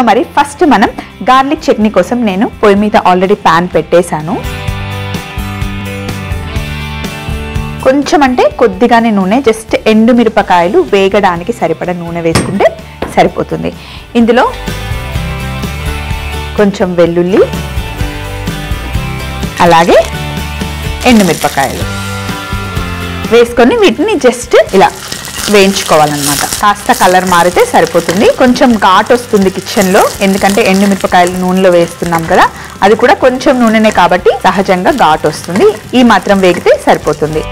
మరి ఫస్ట్ మనం గార్లిక్ చట్నీ కోసం నేను పొయ్యి మీద ఆల్రెడీ ప్యాన్ పెట్టేశాను కొంచెం అంటే కొద్దిగానే నూనె జస్ట్ ఎండు మిరపకాయలు వేగడానికి సరిపడా నూనె వేసుకుంటే సరిపోతుంది ఇందులో కొంచెం వెల్లుల్లి అలాగే ఎండుమిరపకాయలు వేసుకొని వీటిని జస్ట్ ఇలా వేయించుకోవాలన్నమాట కాస్త కలర్ మారితే సరిపోతుంది కొంచెం ఘాట్ వస్తుంది కిచెన్లో ఎందుకంటే ఎండుమిరపకాయలు నూనెలో వేస్తున్నాం కదా అది కూడా కొంచెం నూనెనే కాబట్టి సహజంగా ఘాట్ వస్తుంది ఈ మాత్రం వేగితే సరిపోతుంది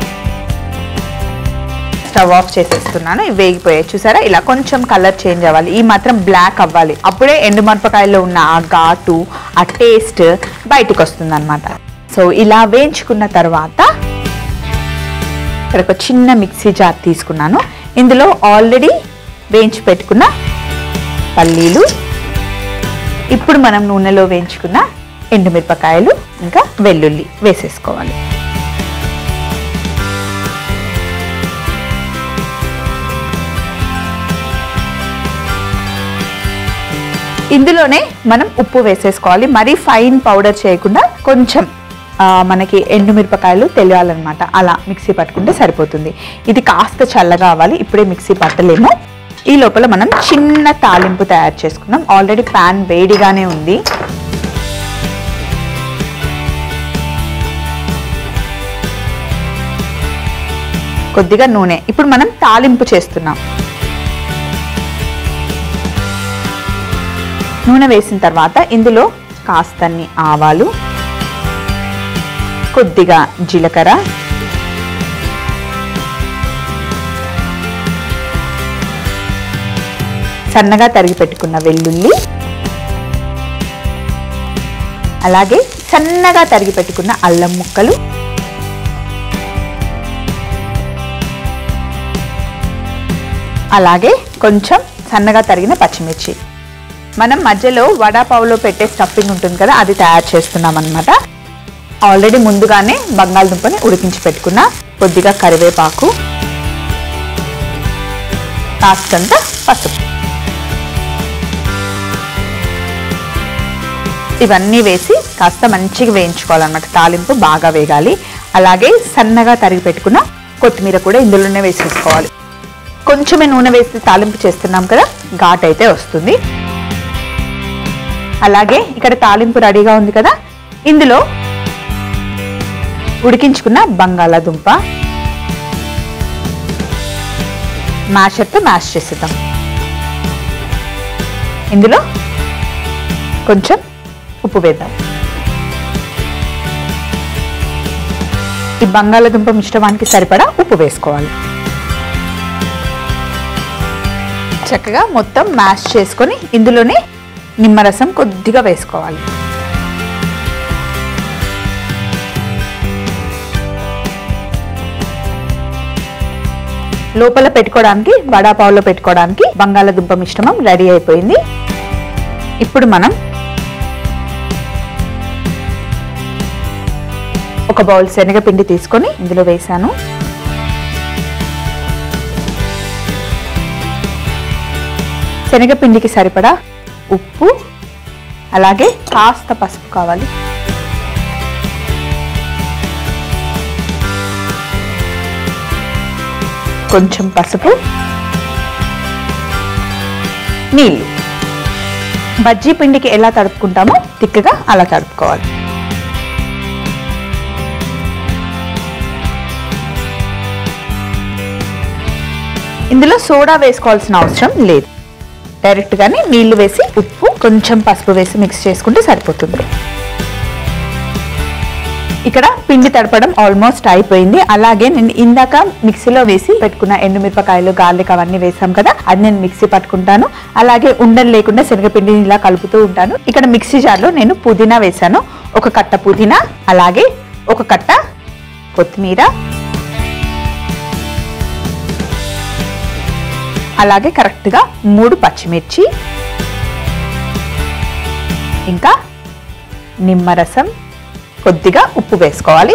స్టవ్ ఆఫ్ చేసేస్తున్నాను ఇవి వేగిపోయాయి చూసారా ఇలా కొంచెం కలర్ చేంజ్ అవ్వాలి ఈ మాత్రం బ్లాక్ అవ్వాలి అప్పుడే ఎండుమిరపకాయల్లో ఉన్న ఆ ఘాటు ఆ టేస్ట్ బయటికి వస్తుంది అనమాట సో ఇలా వేయించుకున్న తర్వాత ఇక్కడ ఒక చిన్న మిక్సీ జార్ తీసుకున్నాను ఇందులో ఆల్రెడీ వేయించి పెట్టుకున్న పల్లీలు ఇప్పుడు మనం నూనెలో వేయించుకున్న ఎండుమిరపకాయలు ఇంకా వెల్లుల్లి వేసేసుకోవాలి ఇందులోనే మనం ఉప్పు వేసేసుకోవాలి మరీ ఫైన్ పౌడర్ చేయకుండా కొంచెం ఆ, మనకి ఎండుమిరపకాయలు తెలియాలన్నమాట అలా మిక్సీ పట్టుకుంటే సరిపోతుంది ఇది కాస్త చల్లగా అవ్వాలి ఇప్పుడే మిక్సీ పట్టలేము ఈ లోపల మనం చిన్న తాలింపు తయారు చేసుకుందాం ఆల్రెడీ ప్యాన్ వేడిగానే ఉంది కొద్దిగా నూనె ఇప్పుడు మనం తాలింపు చేస్తున్నాం నూనె వేసిన తర్వాత ఇందులో కాస్తన్ని ఆవాలు కొద్దిగా జీలకర్ర సన్నగా తరిగి పెట్టుకున్న వెల్లుల్లి అలాగే సన్నగా తరిగి పెట్టుకున్న అల్లం ముక్కలు అలాగే కొంచెం సన్నగా తరిగిన పచ్చిమిర్చి మనం మధ్యలో వడాపావులో పెట్టే స్టఫింగ్ ఉంటుంది కదా అది తయారు చేస్తున్నాం అనమాట ఆల్రెడీ ముందుగానే బంగాళదుంపని ఉడికించి పెట్టుకున్న కొద్దిగా కరివేపాకు కాస్తంత పసుపు ఇవన్నీ వేసి కాస్త మంచిగా వేయించుకోవాలన్నమాట తాలింపు బాగా వేగాలి అలాగే సన్నగా తరిగి పెట్టుకున్న కొత్తిమీర కూడా ఇందులోనే వేసేసుకోవాలి కొంచెమే నూనె వేసి తాలింపు చేస్తున్నాం కదా ఘాట్ అయితే వస్తుంది అలాగే ఇక్కడ తాలింపు రెడీగా ఉంది కదా ఇందులో ఉడికించుకున్న బంగాళాదుంప మ్యాషర్తో మ్యాష్ చేసేద్దాం ఇందులో కొంచెం ఉప్పు వేద్దాం ఈ బంగాళాదుంప మిశ్రమానికి సరిపడా ఉప్పు వేసుకోవాలి చక్కగా మొత్తం మ్యాష్ చేసుకొని ఇందులోనే నిమ్మరసం కొద్దిగా వేసుకోవాలి లోపల పెట్టుకోవడానికి వడాపావులో పెట్టుకోవడానికి బంగాళాదుంప మిశ్రమం రెడీ అయిపోయింది ఇప్పుడు మనం ఒక బౌల్ శనగపిండి తీసుకొని ఇందులో వేసాను శనగపిండికి సరిపడా ఉప్పు అలాగే కాస్త పసుపు కావాలి కొంచెం పసుపు నీళ్ళు బజ్జీ పిండికి ఎలా తడుపుకుంటామో తిక్కగా అలా తడుపుకోవాలి ఇందులో సోడా వేసుకోవాల్సిన అవసరం లేదు డైరెక్ట్గానే నీళ్లు వేసి ఉప్పు కొంచెం పసుపు వేసి మిక్స్ చేసుకుంటే సరిపోతుంది ఇక్కడ పిండి తడపడం ఆల్మోస్ట్ అయిపోయింది అలాగే నేను ఇందాక మిక్సీలో వేసి పెట్టుకున్న ఎండుమిరపకాయలు గార్లిక్ అవన్నీ వేసాం కదా అది నేను మిక్సీ పట్టుకుంటాను అలాగే ఉండలు లేకుండా శనగపిండిని ఇలా కలుపుతూ ఉంటాను ఇక్కడ మిక్సీ జార్లో నేను పుదీనా వేసాను ఒక కట్ట పుదీనా అలాగే ఒక కట్ట కొత్తిమీర అలాగే కరెక్ట్గా మూడు పచ్చిమిర్చి ఇంకా నిమ్మరసం కొద్దిగా ఉప్పు వేసుకోవాలి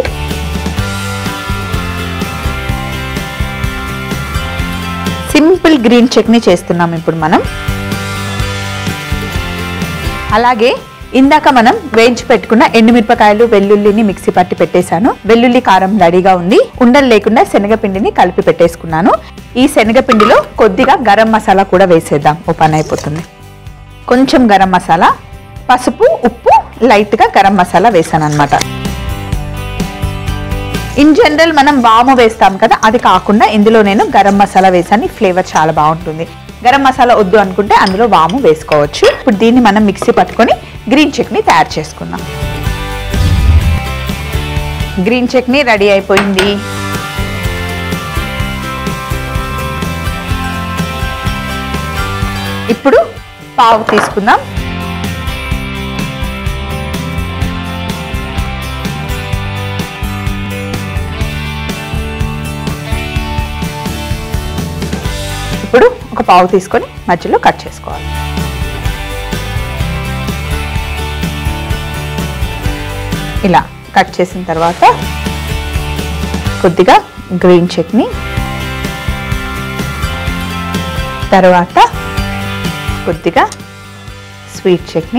సింపుల్ గ్రీన్ చట్నీ చేస్తున్నాం ఇప్పుడు మనం అలాగే ఇందాక మనం వేయించి పెట్టుకున్న ఎండుమిరపకాయలు వెల్లుల్లిని మిక్సీ పట్టి పెట్టేశాను వెల్లుల్లి కారం రెడీగా ఉంది ఉండలు లేకుండా శనగపిండిని కలిపి పెట్టేసుకున్నాను ఈ శనగపిండిలో కొద్దిగా గరం మసాలా కూడా వేసేద్దాం ఓ పని అయిపోతుంది కొంచెం గరం మసాలా పసుపు ఉప్పు లైట్గా గరం మసాలా వేసాను అనమాట ఇన్ జనరల్ మనం వాము వేస్తాం కదా అది కాకుండా ఇందులో నేను గరం మసాలా వేసాను ఫ్లేవర్ చాలా బాగుంటుంది గరం మసాలా వద్దు అనుకుంటే అందులో వాము వేసుకోవచ్చు ఇప్పుడు దీన్ని మనం మిక్సీ పట్టుకొని గ్రీన్ చట్నీ తయారు చేసుకుందాం గ్రీన్ చట్నీ రెడీ అయిపోయింది ఇప్పుడు పావు తీసుకుందాం ఇప్పుడు ఒక పావు తీసుకొని మధ్యలో కట్ చేసుకోవాలి ఇలా కట్ చేసిన తర్వాత కొద్దిగా గ్రీన్ చట్నీ తర్వాత కొద్దిగా స్వీట్ చట్నీ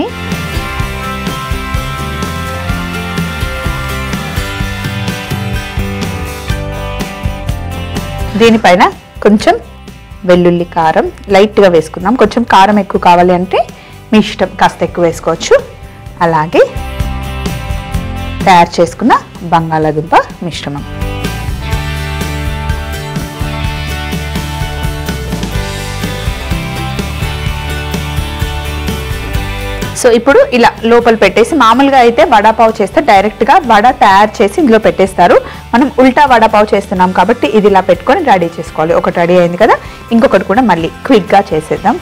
దీనిపైన కొంచెం వెల్లుల్లి కారం లైట్గా వేసుకుందాం కొంచెం కారం ఎక్కువ కావాలి అంటే మీ ఇష్టం కాస్త ఎక్కువ వేసుకోవచ్చు అలాగే తయారు చేసుకున్న బంగాళాదుంప మిశ్రమం సో ఇప్పుడు ఇలా లోపల పెట్టేసి మామూలుగా అయితే వడాపావు చేస్తే డైరెక్ట్గా వడ తయారు చేసి ఇందులో పెట్టేస్తారు మనం ఉల్టా వడాపావు చేస్తున్నాం కాబట్టి ఇది ఇలా పెట్టుకొని రెడీ చేసుకోవాలి ఒకటి రెడీ అయింది కదా ఇంకొకటి కూడా మళ్ళీ క్విక్గా చేసేద్దాం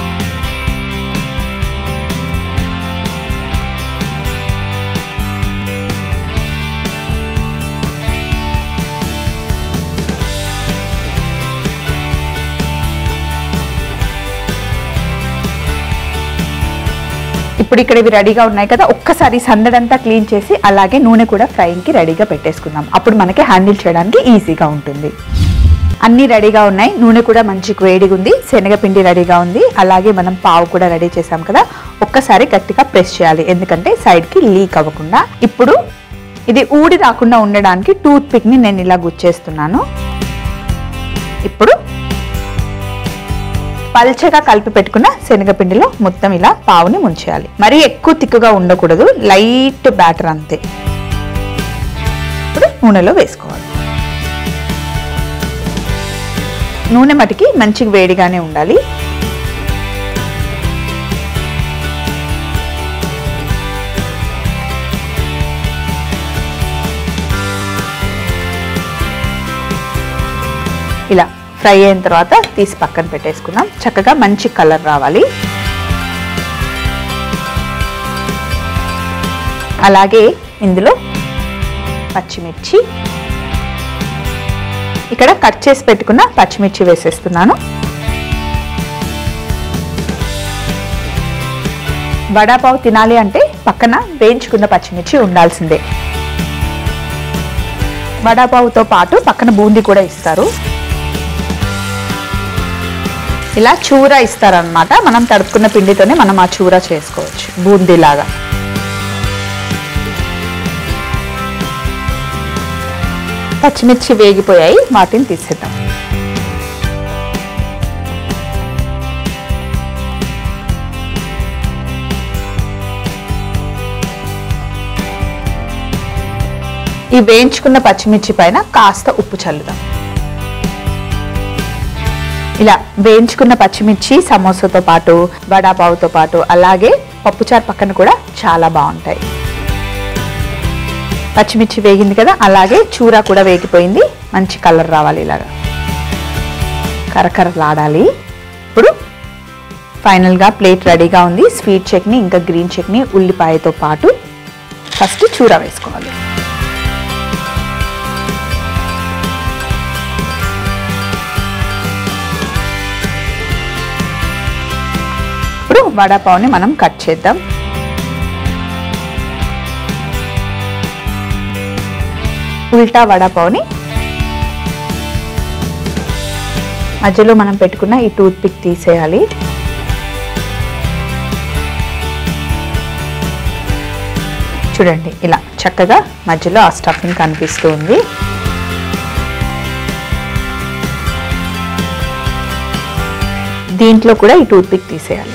ఇప్పుడు ఇక్కడ ఇవి రెడీగా ఉన్నాయి కదా ఒక్కసారి సందడంతా క్లీన్ చేసి అలాగే నూనె కూడా ఫ్రైయింగ్కి రెడీగా పెట్టేసుకుందాం అప్పుడు మనకి హ్యాండిల్ చేయడానికి ఈజీగా ఉంటుంది అన్నీ రెడీగా ఉన్నాయి నూనె కూడా మంచి వేడిగా ఉంది శనగపిండి రెడీగా ఉంది అలాగే మనం పావు కూడా రెడీ చేసాం కదా ఒక్కసారి గట్టిగా ప్రెస్ చేయాలి ఎందుకంటే సైడ్కి లీక్ అవ్వకుండా ఇప్పుడు ఇది ఊడి రాకుండా ఉండడానికి టూత్ పిక్ని నేను ఇలా గుచ్చేస్తున్నాను ఇప్పుడు పల్చగా కలిపి పెట్టుకున్న శనగపిండిలో మొత్తం ఇలా పావుని ముంచేయాలి మరీ ఎక్కువ తిక్కుగా ఉండకూడదు లైట్ బ్యాటర్ అంతే ఇప్పుడు నూనెలో వేసుకోవాలి నూనె మటుకి మంచిగా వేడిగానే ఉండాలి ఇలా ఫ్రై అయిన తర్వాత తీసి పక్కన పెట్టేసుకుందాం చక్కగా మంచి కలర్ రావాలి అలాగే ఇందులో పచ్చిమిర్చి ఇక్కడ కట్ చేసి పెట్టుకున్న పచ్చిమిర్చి వేసేస్తున్నాను వడాపావు తినాలి అంటే పక్కన వేయించుకున్న పచ్చిమిర్చి ఉండాల్సిందే వడాపావుతో పాటు పక్కన బూందీ కూడా ఇస్తారు ఇలా చూర ఇస్తారనమాట మనం తడుపుకున్న పిండితోనే మనం ఆ చూర చేసుకోవచ్చు బూందీలాగా పచ్చిమిర్చి వేగిపోయాయి వాటిని తీసేద్దాం ఈ వేయించుకున్న పచ్చిమిర్చి పైన కాస్త ఉప్పు చల్లుదాం ఇలా వేయించుకున్న పచ్చిమిర్చి సమోసాతో పాటు వడాపావుతో పాటు అలాగే పప్పుచారు పక్కన కూడా చాలా బాగుంటాయి పచ్చిమిర్చి వేగింది కదా అలాగే చూర కూడా వేగిపోయింది మంచి కలర్ రావాలి ఇలాగా కరకరలాడాలి ఇప్పుడు ఫైనల్గా ప్లేట్ రెడీగా ఉంది స్వీట్ చట్నీ ఇంకా గ్రీన్ చట్నీ ఉల్లిపాయతో పాటు ఫస్ట్ చూర వేసుకోవాలి ఇప్పుడు వడాపావుని మనం కట్ చేద్దాం ఉల్టా వడాపావుని మధ్యలో మనం పెట్టుకున్న ఈ టూత్ పిక్ తీసేయాలి చూడండి ఇలా చక్కగా మధ్యలో ఆ స్టఫింగ్ కనిపిస్తూ ఉంది దీంట్లో కూడా ఈ టూత్ పిక్ తీసేయాలి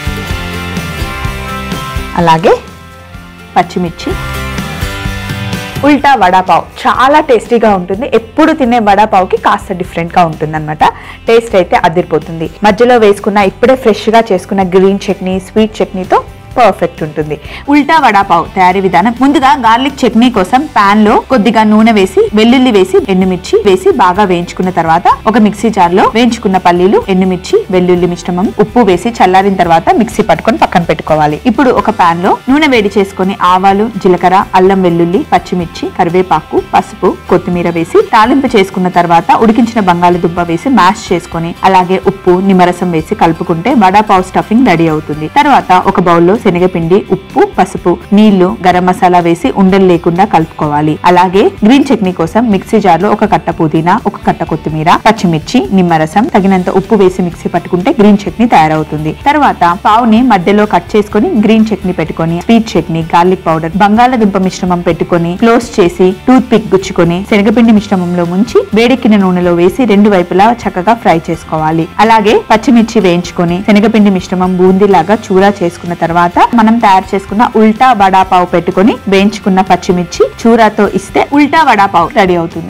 అలాగే పచ్చిమిర్చి ఉల్టా వడాపావ్ చాలా టేస్టీగా ఉంటుంది ఎప్పుడు తినే వడాపావ్కి కాస్త డిఫరెంట్గా ఉంటుంది అనమాట టేస్ట్ అయితే అదిరిపోతుంది మధ్యలో వేసుకున్న ఇప్పుడే ఫ్రెష్గా చేసుకున్న గ్రీన్ చట్నీ స్వీట్ చట్నీతో పర్ఫెక్ట్ ఉంటుంది ఉల్టా వడాపావ్ తయారీ విధానం ముందుగా గార్లిక్ చట్నీ కోసం పాన్ లో కొద్దిగా నూనె వేసి వెల్లుల్లి వేసి ఎండుమిర్చి వేసి బాగా వేయించుకున్న తర్వాత ఒక మిక్సీ జార్ లో వేయించుకున్న పల్లీలు ఎండుమిర్చి వెల్లుల్లి మిశ్రమం ఉప్పు వేసి చల్లారిన తర్వాత మిక్సీ పట్టుకొని పక్కన పెట్టుకోవాలి ఇప్పుడు ఒక పాన్ లో నూనె వేడి చేసుకొని ఆవాలు జీలకర్ర అల్లం వెల్లుల్లి పచ్చిమిర్చి కరివేపాకు పసుపు కొత్తిమీర వేసి తాలింపు చేసుకున్న తర్వాత ఉడికించిన బంగాళదుంప వేసి మ్యాష్ చేసుకొని అలాగే ఉప్పు నిమ్మరసం వేసి కలుపుకుంటే వడాపావ్ స్టఫింగ్ రెడీ అవుతుంది తర్వాత ఒక బౌల్లో శనగపిండి ఉప్పు పసుపు నీళ్లు గరం మసాలా వేసి ఉండలు లేకుండా కలుపుకోవాలి అలాగే గ్రీన్ చట్నీ కోసం మిక్సీ జార్ లో ఒక కట్ట పుదీనా ఒక కట్ట కొత్తిమీర పచ్చిమిర్చి నిమ్మరసం తగినంత ఉప్పు వేసి మిక్సీ పట్టుకుంటే గ్రీన్ చట్నీ తయారవుతుంది తర్వాత పావుని మధ్యలో కట్ చేసుకొని గ్రీన్ చట్నీ పెట్టుకొని స్వీట్ చట్నీ గార్లిక్ పౌడర్ బంగాళదుంప మిశ్రమం పెట్టుకొని క్లోజ్ చేసి టూత్ పిక్ గుచ్చుకొని శనగపిండి మిశ్రమంలో ముంచి వేడెక్కిన నూనెలో వేసి రెండు వైపులా చక్కగా ఫ్రై చేసుకోవాలి అలాగే పచ్చిమిర్చి వేయించుకొని శనగపిండి మిశ్రమం బూందీలాగా చూరా చేసుకున్న తర్వాత మనం తయారు చేసుకున్న ఉల్టా వడాపావు పెట్టుకొని వేయించుకున్న పచ్చిమిర్చి చూరాతో ఇస్తే ఉల్టా వడాపావు రెడీ అవుతుంది